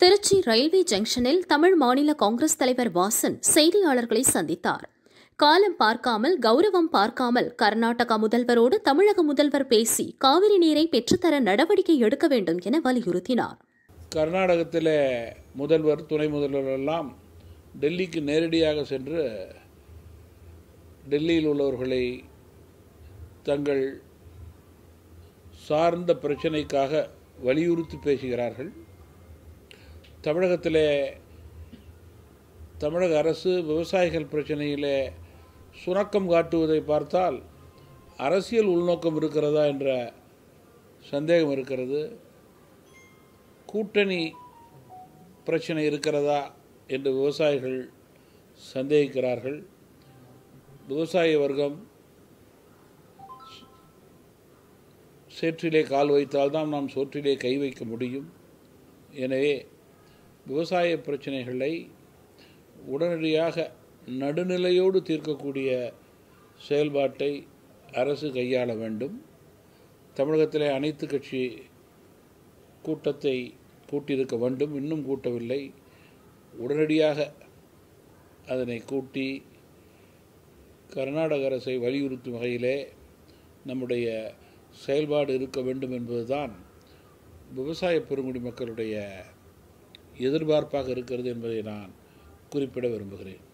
Trichy railway ஜங்ஷனில் தமிழ் மாநில காங்கிரஸ் தலைவர் வாசன் செய்தியாளர்களை சந்தித்தார் காலம் பார்க்காமல் கௌரவம் பார்க்காமல் கர்நாடகா முதல்வரோடு தமிழக முதல்வர் பேசி காவிரி நீரை பெற்றுத்தர நடவடிக்கை எடுக்க வேண்டும் என வலியுறுத்தினார் கர்நாடகத்தில் முதல்வர் துணை முதல்வர் எல்லாம் டெல்லிக்கு நேரடியாக சென்று டெல்லியில் உள்ளவர்களை தங்கள் சார்ந்த பிரச்சனைக்காக வலியுறுத்தி பேசுகிறார்கள் தமிழகத்தில் தமிழக அரசு விவசாயிகள் பிரச்சனையிலே சுணக்கம் காட்டுவதை பார்த்தால் அரசியல் உள்நோக்கம் இருக்கிறதா என்ற சந்தேகம் இருக்கிறது கூட்டணி பிரச்சனை இருக்கிறதா என்று விவசாயிகள் சந்தேகிக்கிறார்கள் விவசாய வர்க்கம் சேற்றிலே கால் வைத்தால்தான் நாம் சோற்றிலே கை வைக்க முடியும் எனவே விவசாய பிரச்சனைகளை உடனடியாக நடுநிலையோடு தீர்க்கக்கூடிய செயல்பாட்டை அரசு கையாள வேண்டும் தமிழகத்திலே அனைத்து கட்சி கூட்டத்தை கூட்டியிருக்க வேண்டும் இன்னும் கூட்டவில்லை உடனடியாக அதனை கூட்டி கர்நாடக அரசை வலியுறுத்தும் வகையிலே நம்முடைய செயல்பாடு இருக்க வேண்டும் என்பதுதான் விவசாய பெருங்குடி மக்களுடைய எதிர்பார்ப்பாக இருக்கிறது என்பதை நான் குறிப்பிட விரும்புகிறேன்